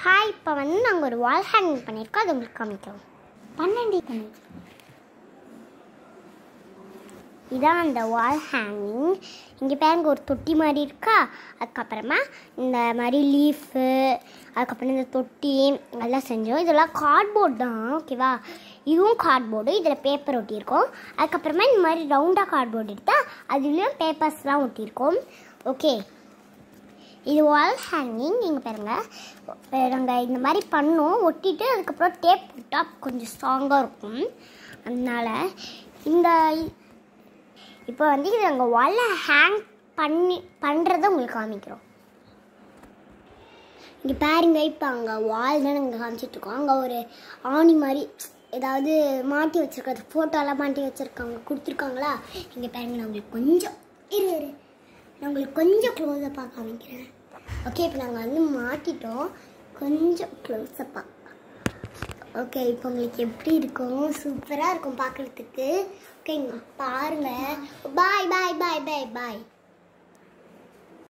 hi இப்போ வந்து நாங்கள் ஒரு வால் ஹேங்கிங் பண்ணியிருக்கோம் அது உங்களுக்கு காமிக்கிறோம் பன்னெண்டு பண்ணி இதான் அந்த வால் ஹேங்கிங் இங்கே பாருங்க ஒரு தொட்டி மாதிரி இருக்கா அதுக்கப்புறமா இந்த மாதிரி லீஃபு அதுக்கப்புறம் இந்த தொட்டி எல்லாம் செஞ்சோம் இதெல்லாம் கார்ட்போர்ட் தான் ஓகேவா இதுவும் கார்ட்போர்டு இதில் பேப்பர் ஒட்டியிருக்கோம் அதுக்கப்புறமா இந்த மாதிரி ரவுண்டாக கார்ட்போர்டு எடுத்தால் அதுலேயும் பேப்பர்ஸ்லாம் ஒட்டியிருக்கோம் ஓகே இது வால் ஹேங்கிங் நீங்கள் பாருங்கள் நாங்கள் இந்த மாதிரி பண்ணோம் ஒட்டிட்டு அதுக்கப்புறம் டேப் போட்டால் கொஞ்சம் ஸ்ட்ராங்காக இருக்கும் அதனால் இந்த இப்போ வந்து இது நாங்கள் வாலில் ஹேங் பண்ணி பண்ணுறத உங்களுக்கு காமிக்கிறோம் இங்கே பாருங்க இப்போ அங்கே வால் தான் நாங்கள் காமிச்சிட்ருக்கோம் அங்கே ஒரு ஆணி மாதிரி ஏதாவது மாட்டி வச்சுருக்கிறது ஃபோட்டோலாம் மாட்டி வச்சுருக்காங்க கொடுத்துருக்காங்களா இங்கே பாருங்க நான் உங்களுக்கு கொஞ்சம் இரு இரு நான் உங்களுக்கு கொஞ்சம் க்ளோஸப்பாக காமிக்கிறேன் ஓகே இப்போ நாங்கள் வந்து மாட்டிட்டோம் கொஞ்சம் க்ளோஸப்பாக ஓகே இப்போ உங்களுக்கு எப்படி இருக்கும் சூப்பராக இருக்கும் பார்க்குறதுக்கு ஓகேங்க பாருங்கள் பாய் பாய் பாய் பாய் பாய்